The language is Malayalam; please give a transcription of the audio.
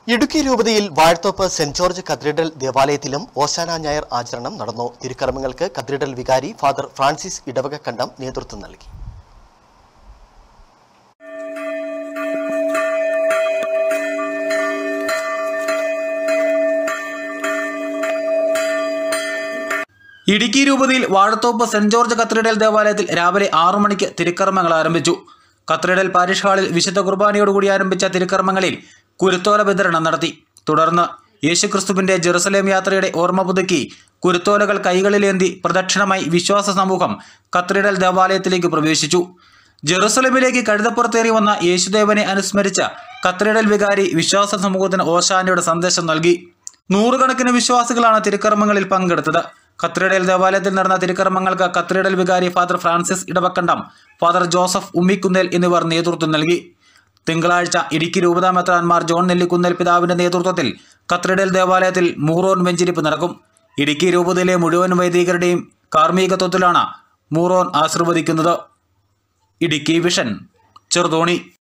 ഇടുക്കി രൂപതയിൽ വാഴ്ത്തോപ്പ് സെന്റ് ജോർജ് കത്തീഡ്രൽ ദേവാലയത്തിലും ഓശാന ഞായർ ആചരണം നടന്നു തിരുക്കർമ്മങ്ങൾക്ക് കത്തീഡ്രൽ വികാരി ഫാദർ ഫ്രാൻസിസ് ഇടവകക്കണ്ടം നേതൃത്വം നൽകി ഇടുക്കി രൂപതയിൽ വാഴത്തോപ്പ് സെന്റ് ജോർജ് കത്തീഡ്രൽ ദേവാലയത്തിൽ രാവിലെ ആറു മണിക്ക് തിരുക്കർമ്മങ്ങൾ ആരംഭിച്ചു കത്തീഡ്രൽ പാരിഷ് ഹാളിൽ വിശുദ്ധ കുർബാനയോടുകൂടി ആരംഭിച്ച തിരുക്കർമ്മങ്ങളിൽ കുരുത്തോല വിതരണം നടത്തി തുടർന്ന് യേശുക്രിസ്തുവിന്റെ ജെറുസലേം യാത്രയുടെ ഓർമ്മ പുതുക്കി കുരുത്തോലകൾ കൈകളിലേന്തി പ്രദക്ഷിണമായി വിശ്വാസ സമൂഹം കത്തീഡ്രൽ ദേവാലയത്തിലേക്ക് പ്രവേശിച്ചു ജെറുസലേമിലേക്ക് കഴുതപ്പുറത്തേറി വന്ന യേശുദേവനെ അനുസ്മരിച്ച കത്തീഡ്രൽ വികാരി വിശ്വാസ സമൂഹത്തിന് ഓശാനയുടെ സന്ദേശം നൽകി നൂറുകണക്കിന് വിശ്വാസികളാണ് തിരുക്കർമ്മങ്ങളിൽ പങ്കെടുത്തത് കത്രീഡൽ ദേവാലയത്തിൽ നടന്ന തിരുക്കർമ്മങ്ങൾക്ക് കത്രീഡൽ വികാരി father Francis Idavakkandam father Joseph Ummikkunnel എന്നിവർ നേതൃത്വം നൽകി തിങ്കളാഴ്ച ഇടുക്കി രൂപതാ മെത്രാൻമാർ ജോൺ നെല്ലിക്കുന്നേൽ പിതാവിന്റെ നേതൃത്വത്തിൽ കത്രീഡൽ ദേവാലയത്തിൽ മൂറോൻ വെഞ്ചിരിപ്പ് നടക്കും ഇടുക്കി രൂപതയിലെ മുഴുവൻ വൈദികരുടെയും കാർമ്മികത്വത്തിലാണ് മൂറോൻ ആശീർവദിക്കുന്നത് ഇടുക്കി വിഷൻ ചെറുതോണി